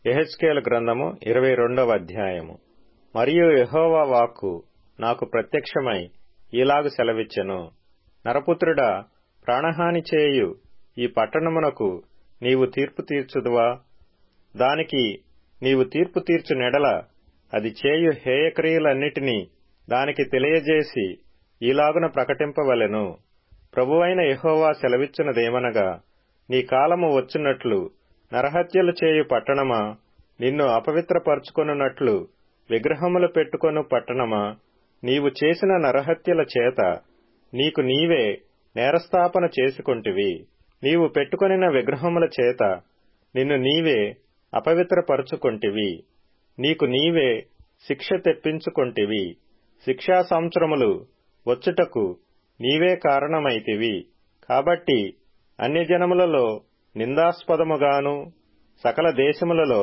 ఎహెచ్కేలు గ్రంథము ఇరవై రెండవ అధ్యాయము మరియు యెహోవా వాక్కు నాకు ప్రత్యక్షమై ఈలాగు సెలవిచ్చెను నరపుత్రుడా ప్రాణహాని చేయు ఈ పట్టణమునకు నీవు తీర్పు తీర్చుదువా దానికి నీవు తీర్పు తీర్చు నెడల అది చేయు హేయక్రియలన్నిటినీ దానికి తెలియజేసి ఈలాగున ప్రకటింపవలెను ప్రభువైన యెహోవా సెలవిచ్చునదేమనగా నీ కాలము వచ్చున్నట్లు నరహత్యలు చేయు పట్టణమా నిన్ను అపవిత్రపరచుకొనున్నట్లు విగ్రహములు పెట్టుకొను పట్టణమా నీవు చేసిన నరహత్యల చేత నీకు నీవే నేరస్థాపన చేసుకొంటివి నీవు పెట్టుకొనిన విగ్రహముల చేత నిన్ను నీవే అపవిత్రపరచుకొంటివి నీకు నీవే శిక్ష తెప్పించుకొంటివి శిక్షా సంవత్సరములు వచ్చుటకు నీవే కారణమైతివి కాబట్టి అన్యజనములలో నిందాస్పదముగాను సకల దేశములలో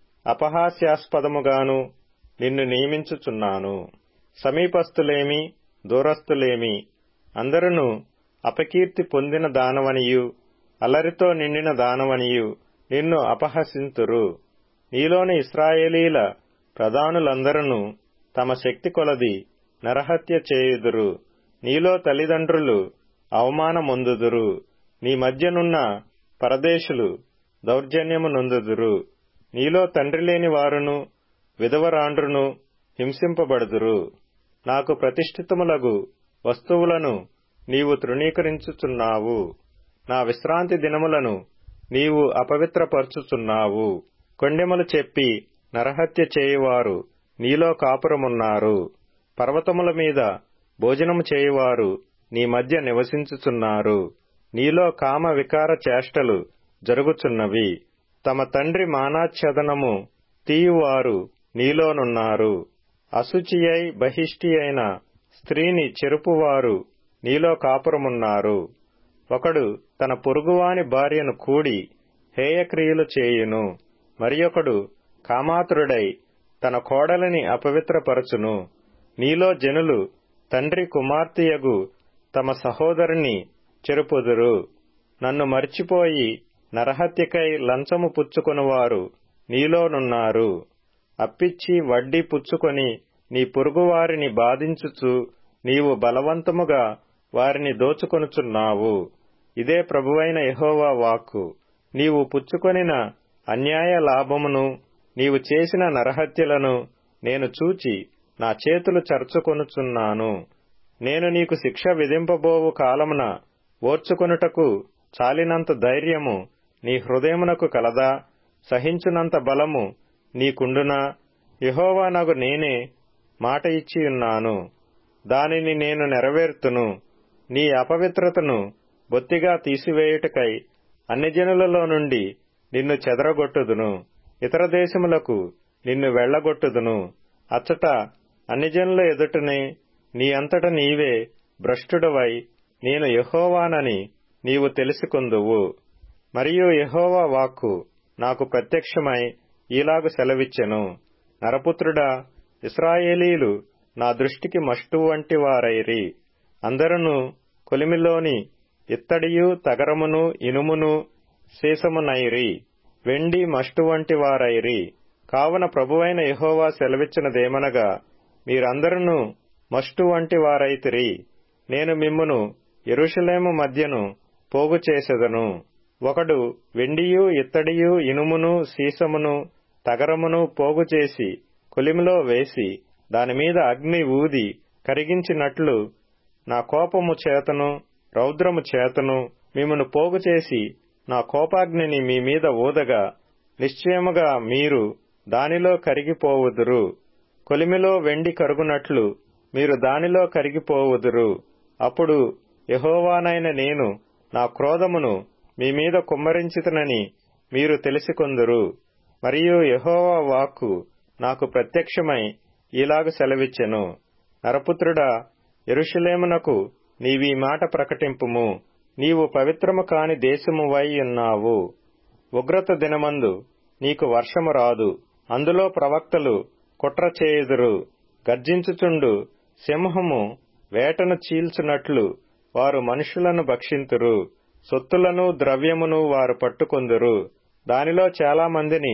అపహాస్యాస్పదముగాను నిన్ను నియమించుచున్నాను సమీపస్థులేమి దూరస్థులేమి అందరును అపకీర్తి పొందిన దానవనియు అల్లరితో నిండిన దానవనియు నిన్ను అపహసింతురు నీలోని ఇస్రాయేలీల ప్రధానులందరూ తమ శక్తి కొలది నరహత్య చేయుదురు నీలో తల్లిదండ్రులు అవమానమొందుదురు నీ మధ్యనున్న పరదేశులు దౌర్జన్యము నొందుదురు నీలో తండ్రి లేని వారును విధవరాండ్రును హింసింపబడుదురు నాకు ప్రతిష్ఠితములగు వస్తువులను నీవు తృణీకరించుచున్నావు నా విశ్రాంతి దినములను నీవు అపవిత్రపరచుచున్నావు కొండెములు చెప్పి నరహత్య చేయువారు నీలో కాపురమున్నారు పర్వతముల మీద భోజనము చేయువారు నీ మధ్య నివసించుచున్నారు నీలో కామ వికార చేష్టలు జరుగుచున్నవి తమ తండ్రి మానాచ్ఛదనము తీయువారు నీలోనున్నారు అశుచియై బహిష్టి అయిన స్త్రీని చెరుపువారు నీలో కాపురమున్నారు ఒకడు తన పొరుగువాని భార్యను కూడి హేయక్రియలు చేయును మరియొకడు కామాతురుడై తన కోడలిని అపవిత్రపరచును నీలో జనులు తండ్రి కుమార్తెయగు తమ సహోదరుని చెరుపుదురు నన్ను మర్చిపోయి నరహత్యకై లంచము పుచ్చుకొనువారు నీలోనున్నారు అప్పిచ్చి వడ్డీ పుచ్చుకొని నీ పొరుగువారిని బాధించుచు నీవు బలవంతముగా వారిని దోచుకొనుచున్నావు ఇదే ప్రభువైన యహోవా వాక్కు నీవు పుచ్చుకొనిన అన్యాయ లాభమును నీవు చేసిన నరహత్యలను నేను చూచి నా చేతులు చర్చుకొనుచున్నాను నేను నీకు శిక్ష విధింపబోవు కాలమున ఓర్చుకొనుటకు చాలినంత ధైర్యము నీ హృదయమునకు కలదా సహించునంత బలము నీకుండునా యహోవా నగు నేనే మాట ఇచ్చియున్నాను దానిని నేను నెరవేర్తును నీ అపవిత్రతను బొత్తిగా తీసివేయుటకై అన్ని జనులలో నుండి నిన్ను చెదరగొట్టుదును ఇతర దేశములకు నిన్ను వెళ్లగొట్టుదును అచ్చట అన్ని జనుల ఎదుటనే నీ అంతట నీవే భ్రష్టుడవై నేను యహోవానని నీవు తెలుసుకుందువు మరియు యహోవా వాక్కు నాకు ప్రత్యక్షమై ఈలాగు సెలవిచ్చెను నరపుత్రుడా ఇస్రాయేలీలు నా దృష్టికి మష్టు వంటి వారైరి అందరూ కొలిమిలోని ఇత్తడియు తగరమును ఇనుమును సీసమునైరి వెండి మష్టు వంటి వారైరి కావున ప్రభువైన యహోవా సెలవిచ్చినదేమనగా మీరందరూ మష్టు వంటి వారైతిరి నేను మిమ్మును ఎరుషలేము మధ్యను పోగు చేసెదను ఒకడు వెండియు ఇత్తడియు ఇనుమును సీసమును తగరమును పోగు చేసి కొలిమిలో వేసి దానిమీద అగ్ని ఊది కరిగించినట్లు నా కోపము చేతను రౌద్రము చేతను మిమ్మను పోగు చేసి నా కోపాగ్నిని మీ మీద ఊదగా నిశ్చయముగా మీరు దానిలో కరిగిపోవుదురు కొలిమిలో వెండి కరుగునట్లు మీరు దానిలో కరిగిపోవుదురు అప్పుడు యహోవానైన నేను నా క్రోధమును మీ మీద కుమ్మరించితనని మీరు తెలిసికొందురు మరియు యహోవా వాక్కు నాకు ప్రత్యక్షమై ఈలాగు సెలవిచ్చెను నరపుత్రుడా ఎరుషలేమునకు నీవీ మాట ప్రకటింపుము నీవు పవిత్రము కాని దేశము వై ఉన్నావు ఉగ్రత దినమందు నీకు వర్షము రాదు అందులో ప్రవక్తలు కుట్ర చేయుదురు గర్జించుచుండు సింహము వేటను చీల్చునట్లు వారు మనుషులను భక్షింతురు సొత్తులను ద్రవ్యమును వారు పట్టుకొందురు దానిలో చాలా మందిని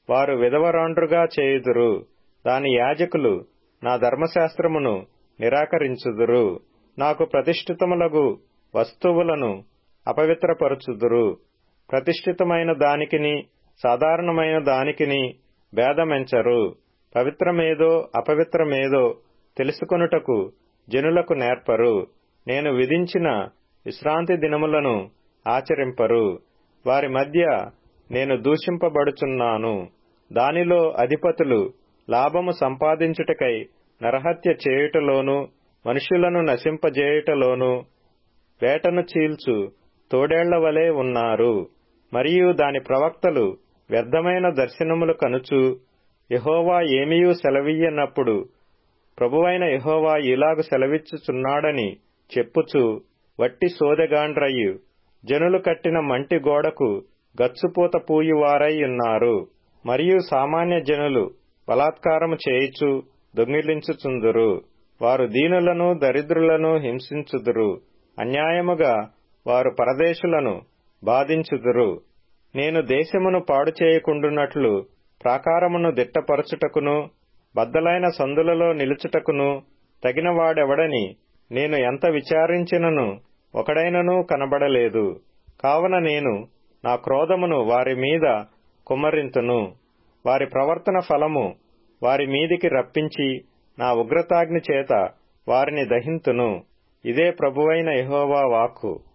వారు విధవరాండ్రుగా చేయుదురు దాని యాజకులు నా ధర్మశాస్త్రమును నిరాకరించుదురు నాకు ప్రతిష్ఠితములగు వస్తువులను అపవిత్రపరచుదురు ప్రతిష్ఠితమైన దానికిని సాధారణమైన దానికిని భేదమెంచరు పవిత్రమేదో అపవిత్రమేదో తెలుసుకొనుటకు జనులకు నేర్పరు నేను విధించిన విశ్రాంతి దినములను ఆచరింపరు వారి మధ్య నేను దూషింపబడుచున్నాను దానిలో అధిపతులు లాభము సంపాదించుటకై నరహత్య చేయుటలోను మనుష్యులను నశింపజేయుటలోను వేటను చీల్చు తోడేళ్ల వలె ఉన్నారు మరియు దాని ప్రవక్తలు వ్యర్థమైన దర్శనములు కనుచు యహోవా ఏమీయూ సెలవియ్యనప్పుడు ప్రభువైన యహోవా ఇలాగు సెలవిచ్చుచున్నాడని చెప్పుచు వట్టి సోదెగాండ్రయ్యు జనులు కట్టిన మంటి గోడకు గచ్చుపూత పూయువారై ఉన్నారు మరియు సామాన్య జనులు బలాత్కారము చేయిచు దొంగిలించుచుందురు వారు దీనులను దరిద్రులను హింసించుదురు అన్యాయముగా వారు పరదేశులను బాధించుదురు నేను దేశమును పాడు చేయకుండునట్లు ప్రాకారమును దిట్టపరచుటకును బద్దలైన సందులలో నిలుచుటకును తగినవాడెవడని నేను ఎంత విచారించినను ఒకడైనను కనబడలేదు కావున నేను నా క్రోధమును వారి మీద కుమ్మరింతును వారి ప్రవర్తన ఫలము వారి మీదికి రప్పించి నా ఉగ్రతాగ్ని చేత వారిని దహింతును ఇదే ప్రభువైన యహోవా వాక్కు